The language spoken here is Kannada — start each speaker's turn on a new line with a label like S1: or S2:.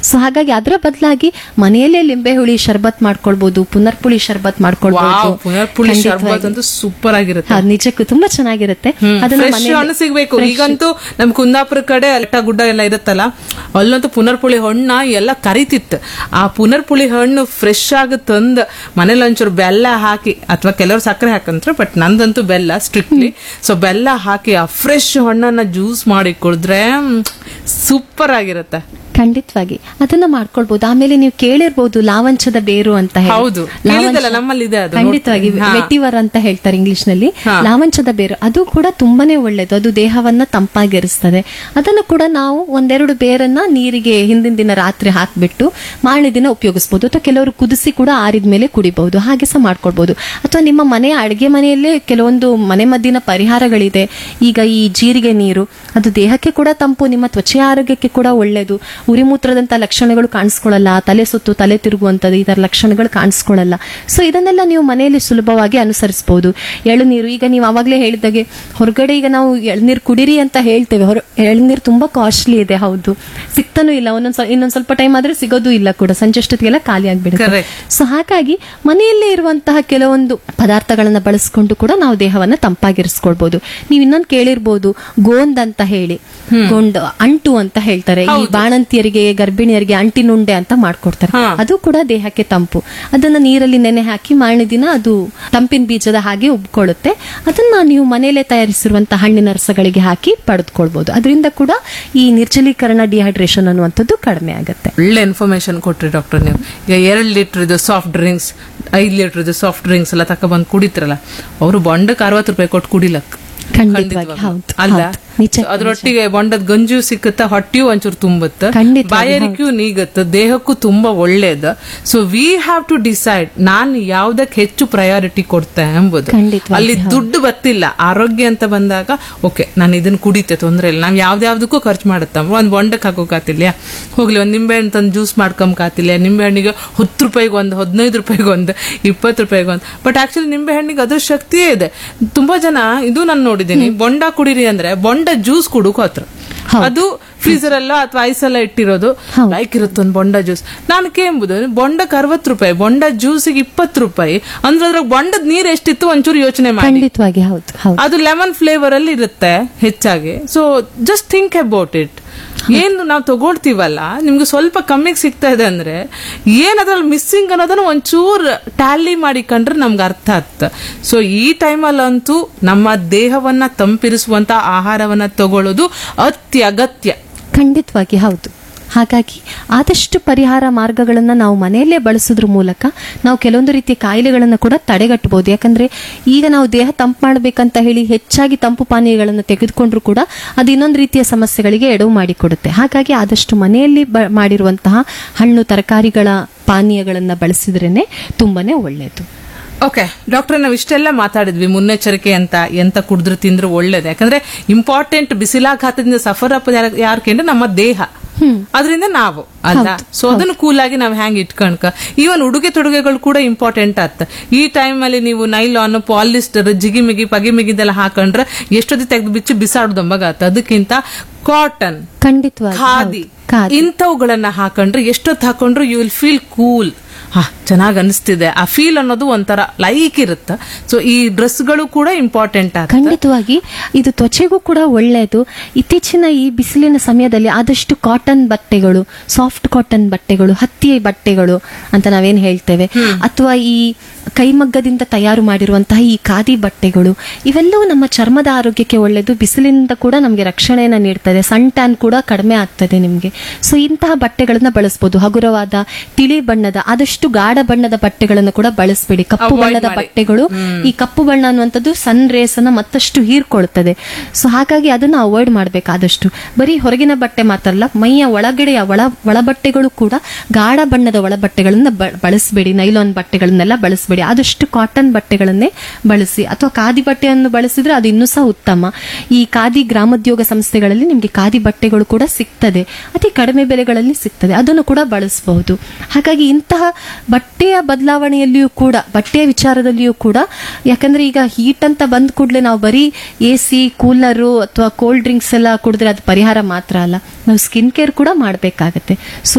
S1: ಸೊ ಹಾಗಾಗಿ ಅದರ ಬದಲಾಗಿ ಮನೆಯಲ್ಲೇ ಲಿಂಬೆ ಹುಳಿ ಶರ್ಬತ್ ಮಾಡ್ಕೊಳ್ಬಹುದು ಪುನರ್ಪುಳಿ ಶರ್ಬತ್ ಮಾಡ್ಕೊಳ್ಬಹುದು
S2: ವಾವ್ ಪುನರ್ಪುಳಿ
S1: ಖಂಡಿತವಾಗಿ.
S2: ಶರ್ಬತ್ ಅಂತೂ ಸೂಪರ್ ಆಗಿರುತ್ತೆ
S1: ಹೌದು, ನಿಜಕ್ಕೂ ತುಂಬಾ ಚೆನ್ನಾಗಿರುತ್ತೆ ಅದನ್ನ
S2: ಫ್ರೆಶ್
S1: ಮನೆಯಲ್ಲಿ-
S2: ಹಣ್ಣು ಸಿಗ್ಬೇಕು
S1: fresh.
S2: ಈಗಂತೂ ನಮ್ ಕುಂದಾಪುರ ಕಡೆ ಅಲ್ಟ ಗುಡ್ಡ ಎಲ್ಲ ಇರುತ್ತಲ್ಲ ಅಲ್ಲಂತೂ ಪುನರ್ಪುಳಿ ಹಣ್ಣ ಎಲ್ಲ ಕರಿತಿತ್ತು ಆ ಪುನರ್ಪುಳಿ ಹಣ್ಣು ಫ್ರೆಶ್ ಆಗಿ ತಂದ್ ಮನೇಲಿ ಒಂಚೂರು ಬೆಲ್ಲ ಹಾಕಿ ಅಥವಾ ಕೆಲವರು ಸಕ್ಕರೆ ಹಾಕಂತಾರೆ ಬಟ್ ನಂದಂತೂ ಬೆಲ್ಲ ಸ್ಟ್ರಿಕ್ಟ್ಲಿ ಸೊ ಬೆಲ್ಲ ಹಾಕಿ ಆ ಫ್ರೆಶ್ ಹಣ್ಣನ್ನ ಜ್ಯೂಸ್ ಮಾಡಿ ಕುಡಿದ್ರೆ ಸೂಪರ್ ಆಗಿರುತ್ತೆ
S1: ಖಂಡಿತವಾಗಿ ಅದನ್ನ ಮಾಡ್ಕೊಳ್ಬಹುದು ಆಮೇಲೆ ನೀವು ಕೇಳಿರ್ಬಹುದು ಲಾವಂಚದ ಬೇರು ಅಂತ ಹೇಳಿ.
S2: ಹೌದು.
S1: ಲಾವಂಚ-
S2: ಹೇಳಿದಲ್ಲ, ನಮ್ಮಲ್ಲಿ ಇದೆ ಅದು.
S1: ಖಂಡಿತವಾಗಿ
S2: ನೋಡ್ತೀನಿ. ಹಾ.
S1: ವೆಟಿವರ್ ಅಂತ ಹೇಳ್ತಾರೆ ಇಂಗ್ಲಿಷ್ ನಲ್ಲಿ
S2: ಹಾ.
S1: ಲಾವಂಚದ ಬೇರು ಅದು ಕೂಡ ತುಂಬಾನೇ ಒಳ್ಳೇದು ಅದು ದೇಹವನ್ನ ತಂಪಾಗಿರಿಸ್ತದೆ ಅದನ್ನು ಕೂಡ ನಾವು ಒಂದೆರಡು ಬೇರನ್ನ ನೀರಿಗೆ ಹಿಂದಿನ ದಿನ ರಾತ್ರಿ ಹಾಕ್ಬಿಟ್ಟು ಮಾರನೇ ದಿನ ಉಪಯೋಗಿಸಬಹುದು ಅಥವಾ ಕೆಲವರು ಕುದಿಸಿ ಕೂಡ ಆರಿದ ಮೇಲೆ ಕುಡಿಬಹುದು ಹಾಗೆ ಸಹ ಮಾಡ್ಕೊಳ್ಬಹುದು ಅಥವಾ ನಿಮ್ಮ ಮನೆಯ ಅಡಿಗೆ ಮನೆಯಲ್ಲೇ ಕೆಲವೊಂದು ಮನೆ ಮದ್ದಿನ ಪರಿಹಾರಗಳಿದೆ ಈಗ ಈ ಜೀರಿಗೆ ನೀರು ಅದು ದೇಹಕ್ಕೆ ಕೂಡ ತಂಪು ನಿಮ್ಮ ತ್ವಚೆಯ ಆರೋಗ್ಯಕ್ಕೆ ಕೂಡ ಒಳ್ಳೆಯದು ಉರಿಮೂತ್ರದಂತ ಲಕ್ಷಣಗಳು ಕಾಣಿಸ್ಕೊಳ್ಳಲ್ಲ ತಲೆ ಸುತ್ತು ತಲೆ ತಿರುಗುವಂಥದ್ದು ಈ ತರ ಲಕ್ಷಣಗಳು ಕಾಣಿಸ್ಕೊಳ್ಳಲ್ಲ ಸೊ ಇದನ್ನೆಲ್ಲ ನೀವು ಮನೆಯಲ್ಲಿ ಸುಲಭವಾಗಿ ಅನುಸರಿಸಬಹುದು ಎಳನೀರು ಈಗ ನೀವು ಅವಾಗಲೇ ಹೇಳಿದಾಗೆ ಹೊರಗಡೆ ಈಗ ನಾವು ಎಳನೀರು ಕುಡಿರಿ ಅಂತ ಹೇಳ್ತೇವೆ ಹೊರ ಎಳನೀರು ತುಂಬಾ ಕಾಸ್ಟ್ಲಿ ಇದೆ ಹೌದು ಸಿಗ್ತಾನೂ ಇಲ್ಲ ಒಂದೊಂದ್ ಸ್ವಲ್ಪ ಇನ್ನೊಂದ್ ಸ್ವಲ್ಪ ಟೈಮ್ ಆದ್ರೆ ಸಿಗೋದು ಇಲ್ಲ ಕೂಡ ಸಂಜೆ ಅಷ್ಟೊತ್ತಿಗೆಲ್ಲ ಖಾಲಿ ಆಗ್ಬಿಡುತ್ತೆ
S2: Correct.
S1: ಸೊ ಹಾಗಾಗಿ ಮನೆಯಲ್ಲೇ ಇರುವಂತಹ ಕೆಲವೊಂದು ಪದಾರ್ಥಗಳನ್ನ ಬಳಸ್ಕೊಂಡು ಕೂಡ ನಾವು ದೇಹವನ್ನ ತಂಪಾಗಿರಿಸ್ಕೊಳ್ಬಹುದು ನೀವು ಇನ್ನೊಂದು ಕೇಳಿರ್ಬೋದು ಗೋಂದ್ ಅಂತ ಹೇಳಿ ಗೋಂಡ್ ಅಂಟು ಅಂತ ಹೇಳ್ತಾರೆ ಈ ಬಾಣಂತಿಯರಿಗೆ ಗರ್ಭಿಣಿಯರಿಗೆ ಅಂಟಿನುಂಡೆ ಅಂತ ಮಾಡ್ಕೊಡ್ತಾರೆ
S2: ಹಾ.
S1: ಅದು ಕೂಡ ದೇಹಕ್ಕೆ ತಂಪು ಅದನ್ನ ನೀರಲ್ಲಿ ನೆನೆ ಹಾಕಿ ಮಾರನೇ ದಿನ ಅದು ತಂಪಿನ ಬೀಜದ ಹಾಗೆ ಉಬ್ಕೊಳ್ಳುತ್ತೆ ಅದನ್ನ ನೀವು ಮನೆಯಲ್ಲೇ ತಯಾರಿಸಿರುವಂತಹ ಹಣ್ಣಿನ ರಸಗಳಿಗೆ ಹಾಕಿ ಪಡೆದುಕೊಳ್ಬಹುದು ಅದರಿಂದ ಕೂಡ ಈ ನಿರ್ಜಲೀಕರಣ ಡಿಹೈಡ್ರೇಷನ್ ಅನ್ನುವಂಥದ್ದು ಕಡಿಮೆ ಆಗುತ್ತೆ
S2: ಒಳ್ಳೆ ಇನ್ಫಾರ್ಮೇಶನ್ ಕೊಟ್ರಿ ಡಾಕ್ಟರ್ ನೀವು ಈಗ ಎರಡ್ ಲೀಟರ್ ಇದು ಸಾಫ್ಟ್ ಡ್ರಿಂಕ್ಸ್ ಐದ್ ಲೀಟರ್ ಇದು ಸಾಫ್ಟ್ ಡ್ರಿಂಕ್ಸ್ ಎಲ್ಲ ತಕೊಬಂದು ಕುಡಿತಿರಲ್ಲ ಅವರು ಬೊಂಡಕ್ಕೆ ಅರವತ್ತು ರೂಪಾಯಿ ಕೊಟ್ಟು ಕುಡಿಲಕ್
S1: ಖಂಡಿತವಾಗಿ ಹೌದು
S2: ಅಲ್ಲ
S1: ಹೌದು. ನಿಜ
S2: ಅದ್ರೊಟ್ಟಿಗೆ ಬೊಂಡದ ಗಂಜು ಸಿಕ್ಕುತ್ತ ಹೊಟ್ಟಿಯೂ ಒಂಚೂರು ತುಂಬುತ್ತ
S1: ಖಂಡಿತವಾಗಿ,
S2: ಬಾಯಾರಿಕೆಯೂ ನೀಗತ್ತ ದೇಹಕ್ಕೂ ತುಂಬಾ ಒಳ್ಳೇದು so we have to decide ನಾನು ಯಾವ್ದಕ್ಕೆ ಹೆಚ್ಚು ಪ್ರಯಾರಿಟಿ ಕೊಡ್ತೆ ಎಂಬುದು
S1: ಖಂಡಿತವಾಗಿ,
S2: ಅಲ್ಲಿ ದುಡ್ಡು ಬತ್ತಿಲ್ಲ ಆರೋಗ್ಯ ಅಂತ ಬಂದಾಗ ಓಕೆ ನಾನು ಇದನ್ನ ಕುಡಿತೆ ತೊಂದ್ರೆ ಇಲ್ಲ ನಾವ್ ಯಾವ್ದ್ಯಾವ್ದಕ್ಕೂ ಖರ್ಚು ಮಾಡುತ್ತಮ್ಮ ಒಂದ್ ಬೊಂಡಕ್ಕೆ ಹಾಕೋಕಾತಿಲ್ಲ ಹೋಗ್ಲಿ ಒಂದ್ ನಿಂಬೆ ಹಣ್ಣು ತಂದು ಜ್ಯೂಸ್ ಮಾಡ್ಕೊಂಬಕಾತಿಲ್ಲ ನಿಂಬೆ ಹಣ್ಣಿಗೆ ಹತ್ತು ರೂಪಾಯಿಗೆ ಒಂದು ಹದಿನೈದು ರೂಪಾಯಿಗೆ ಒಂದು ಇಪ್ಪತ್ತು ರೂಪಾಯಿಗೆ ಒಂದು ಬಟ್ ಆಕ್ಚುಲಿ ನಿಂಬೆ ಹಣ್ಣಿಗೆ ಅದ್ರ ಶಕ್ತಿಯೇ ಇದೆ ತುಂಬಾ ಜನ ಇದು ನಾನು ನೋಡಿದ್ದೀನಿ ಬೊಂಡ ಕುಡೀರಿ ಅಂದ್ರೆ ಬೊಂಡ ಜ್ಯೂಸ್ ಕುಡುಕು ಹತ್ರ
S1: ಹೌದು.
S2: ಅದು ಫ್ರೀಸರ್ ಎಲ್ಲ ಅಥವಾ ಐಸ್ ಎಲ್ಲ ಇಟ್ಟಿರೋದು
S1: ಹೌದು.
S2: ಲೈಕ್ ಇರುತ್ತೆ ಒಂದು ಬೊಂಡ ಜ್ಯೂಸ್ ನಾನು ಕೇಂಬುದು ಬೊಂಡಕ್ಕೆ ಅರವತ್ತು ರೂಪಾಯಿ ಬೊಂಡ ಜ್ಯೂಸಿಗೆ ಇಪ್ಪತ್ತು ರೂಪಾಯಿ ಅಂದ್ರೆ ಅದ್ರಾಗ ಬೊಂಡದ ನೀರು ಎಷ್ಟಿತ್ತು ಒಂಚೂರು ಯೋಚನೆ ಮಾಡಿ
S1: ಖಂಡಿತವಾಗಿ ಹೌದು ಹೌದು
S2: ಅದು ಲೆಮನ್ ಫ್ಲೇವರ್ ಅಲ್ಲಿ ಇರುತ್ತೆ ಹೆಚ್ಚಾಗಿ so just think about it ಏನು ನಾವು ತಗೊಳ್ತೀವಲ್ಲ ನಿಮ್ಗೆ ಸ್ವಲ್ಪ ಕಮ್ಮಿಗೆ ಸಿಗ್ತಾ ಇದೆ ಅಂದ್ರೆ ಏನ್ ಅದ್ರಲ್ಲಿ ಮಿಸ್ಸಿಂಗ್ ಅನ್ನೋದನ್ನ ಒಂಚೂರು ಟ್ಯಾಲಿ ಮಾಡಿ ಕಂಡ್ರೆ ನಮ್ಗೆ ಅರ್ಥ ಆಗ್ತ ಸೊ ಈ ಟೈಮಲ್ಲಂತೂ ನಮ್ಮ ದೇಹವನ್ನ ತಂಪಿರಿಸುವಂತ ಆಹಾರವನ್ನ ತಗೊಳ್ಳೋದು ಅತ್ಯಗತ್ಯ
S1: ಖಂಡಿತವಾಗಿ ಹೌದು ಹಾಗಾಗಿ ಆದಷ್ಟು ಪರಿಹಾರ ಮಾರ್ಗಗಳನ್ನ ನಾವು ಮನೆಯಲ್ಲೇ ಬಳಸೋದ್ರ ಮೂಲಕ ನಾವು ಕೆಲವೊಂದು ರೀತಿಯ ಕಾಯಿಲೆಗಳನ್ನು ಕೂಡ ತಡೆಗಟ್ಟಬಹುದು ಯಾಕಂದ್ರೆ ಈಗ ನಾವು ದೇಹ ತಂಪು ಮಾಡಬೇಕಂತ ಹೇಳಿ ಹೆಚ್ಚಾಗಿ ತಂಪು ಪಾನೀಯಗಳನ್ನು ತೆಗೆದುಕೊಂಡ್ರು ಕೂಡ ಅದು ಇನ್ನೊಂದು ರೀತಿಯ ಸಮಸ್ಯೆಗಳಿಗೆ ಎಡವು ಮಾಡಿಕೊಡುತ್ತೆ ಹಾಗಾಗಿ ಆದಷ್ಟು ಮನೆಯಲ್ಲಿ ಬ ಮಾಡಿರುವಂತಹ ಹಣ್ಣು ತರಕಾರಿಗಳ ಪಾನೀಯಗಳನ್ನು ಬಳಸಿದ್ರೇನೆ ತುಂಬಾನೇ ಒಳ್ಳೆಯದು
S2: ಓಕೆ ಡಾಕ್ಟರ್ ನಾವು ಇಷ್ಟೆಲ್ಲ ಮಾತಾಡಿದ್ವಿ ಮುನ್ನೆಚ್ಚರಿಕೆ ಅಂತ ಎಂತ ಕುಡಿದ್ರು ತಿಂದ್ರು ಒಳ್ಳೇದು ಯಾಕಂದ್ರೆ ಇಂಪಾರ್ಟೆಂಟ್ ಬಿಸಿಲಾಘಾತದಿಂದ ಸಫರ್ ಅಪ್ ಯಾರು ಕೇಂದ್ರ ನಮ್ಮ ದೇಹ ಅದರಿಂದ ನಾವು ಅಲ್ಲ ಸೊ ಅದನ್ನು ಕೂಲ್ ಆಗಿ ನಾವು ಹ್ಯಾಂಗ್ ಇಟ್ಕಣ್ಕ ಈವನ್ ಉಡುಗೆ ತೊಡುಗೆಗಳು ಕೂಡ ಇಂಪಾರ್ಟೆಂಟ್ ಆತ ಈ ಟೈಮ್ ಅಲ್ಲಿ ನೀವು ನೈಲಾನ್ ಪಾಲಿಸ್ಟರ್ ಜಿಗಿಮಿಗಿ ಪಗಿಮಿಗಿದೆಲ್ಲ ಹಾಕೊಂಡ್ರೆ ಎಷ್ಟೊತ್ತಿ ತೆಗೆದು ಬಿಚ್ಚಿ ಬಿಸಾಡ್ದಂಬಾಗತ್ತ ಅದಕ್ಕಿಂತ ಕಾಟನ್
S1: ಖಂಡಿತವಾಗಿ
S2: ಖಾದಿ
S1: ಹೌದು. ಖಾದಿ
S2: ಇಂಥವುಗಳನ್ನ ಹಾಕೊಂಡ್ರೆ ಎಷ್ಟೊತ್ತು ಹಾಕೊಂಡ್ರು ಯು ವಿಲ್ ಫೀಲ್ ಕೂಲ್ ಹಾ ಚೆನ್ನಾಗ್ ಅನಿಸ್ತಿದೆ ಆ ಫೀಲ್ ಅನ್ನೋದು ಒಂಥರ ಲೈಕ್ ಇರುತ್ತೆ ಸೊ ಈ ಡ್ರೆಸ್ಗಳು ಕೂಡ ಇಂಪಾರ್ಟೆಂಟ್ ಆಗುತ್ತೆ
S1: ಖಂಡಿತವಾಗಿ ಇದು ತ್ವಚೆಗೂ ಕೂಡ ಒಳ್ಳೆಯದು ಇತ್ತೀಚಿನ ಈ ಬಿಸಿಲಿನ ಸಮಯದಲ್ಲಿ ಆದಷ್ಟು ಕಾಟನ್ ಬಟ್ಟೆಗಳು ಸಾಫ್ಟ್ ಕಾಟನ್ ಬಟ್ಟೆಗಳು ಹತ್ತಿ ಬಟ್ಟೆಗಳು ಅಂತ ನಾವೇನ್ ಹೇಳ್ತೇವೆ ಅಥವಾ ಈ ಕೈಮಗ್ಗದಿಂದ ತಯಾರು ಮಾಡಿರುವಂತಹ ಈ ಖಾದಿ ಬಟ್ಟೆಗಳು ಇವೆಲ್ಲವೂ ನಮ್ಮ ಚರ್ಮದ ಆರೋಗ್ಯಕ್ಕೆ ಒಳ್ಳೆಯದು ಬಿಸಿಲಿನಿಂದ ಕೂಡ ನಮಗೆ ರಕ್ಷಣೆಯನ್ನ ನೀಡ್ತದೆ ಸನ್ ಟ್ಯಾನ್ ಕೂಡ ಕಡಿಮೆ ಆಗ್ತದೆ ನಿಮಗೆ ಸೊ ಇಂತಹ ಬಟ್ಟೆಗಳನ್ನ ಬಳಸಬಹುದು ಹಗುರವಾದ ತಿಳಿ ಬಣ್ಣದ ಆದಷ್ಟು ಗಾಢ ಬಣ್ಣದ ಬಟ್ಟೆಗಳನ್ನು ಕೂಡ ಬಳಸಬೇಡಿ ಕಪ್ಪು
S2: Avoid
S1: ಬಣ್ಣದ
S2: ಮಾಡಿ.
S1: ಬಟ್ಟೆಗಳು ಈ ಕಪ್ಪು ಬಣ್ಣ ಅನ್ನುವಂಥದ್ದು ಸನ್ ರೇಸ್ ಅನ್ನ ಮತ್ತಷ್ಟು ಹೀರ್ಕೊಳ್ತದೆ ಸೊ ಹಾಗಾಗಿ ಅದನ್ನ ಅವಾಯ್ಡ್ ಮಾಡಬೇಕಾದಷ್ಟು ಬರೀ ಹೊರಗಿನ ಬಟ್ಟೆ ಮಾತ್ರ ಅಲ್ಲ ಮೈಯ ಒಳಗಡೆಯ ಒಳ ಒಳ ಬಟ್ಟೆಗಳು ಕೂಡ ಗಾಢ ಬಣ್ಣದ ಒಳ ಬಟ್ಟೆಗಳನ್ನ ಬ- ಬಳಸಬೇಡಿ ನೈಲಾನ್ ಬಟ್ಟೆಗಳನ್ನೆಲ್ಲ ಬಳಸಬೇಡಿ ಆದಷ್ಟು ಕಾಟನ್ ಬಟ್ಟೆಗಳನ್ನೇ ಬಳಸಿ ಅಥವಾ ಖಾದಿ ಬಟ್ಟೆಯನ್ನು ಬಳಸಿದ್ರೆ ಅದು ಇನ್ನೂ ಸಹ ಉತ್ತಮ ಈ ಖಾದಿ ಗ್ರಾಮೋದ್ಯೋಗ ಸಂಸ್ಥೆಗಳಲ್ಲಿ ನಿಮಗೆ ಖಾದಿ ಬಟ್ಟೆಗಳು ಕೂಡ ಸಿಗ್ತದೆ ಅತಿ ಕಡಿಮೆ ಬೆಲೆಗಳಲ್ಲಿ ಸಿಗ್ತದೆ ಅದನ್ನು ಕೂಡ ಬಳಸಬಹುದು ಹಾಗಾಗಿ ಇಂತಹ ಬಟ್ಟೆಯ ಬದಲಾವಣೆಯಲ್ಲಿಯೂ ಕೂಡ ಬಟ್ಟೆಯ ವಿಚಾರದಲ್ಲಿಯೂ ಕೂಡ ಯಾಕಂದ್ರೆ ಈಗ ಹೀಟ್ ಅಂತ ಬಂದ ಕೂಡಲೇ ನಾವು ಬರೀ ಎ ಸಿ ಕೂಲರು ಅಥವಾ ಕೋಲ್ಡ್ ಡ್ರಿಂಕ್ಸ್ ಎಲ್ಲ ಕುಡಿದ್ರೆ ಅದು ಪರಿಹಾರ ಮಾತ್ರ ಅಲ್ಲ ನಾವು ಸ್ಕಿನ್ ಕೇರ್ ಕೂಡ ಮಾಡಬೇಕಾಗತ್ತೆ ಸೊ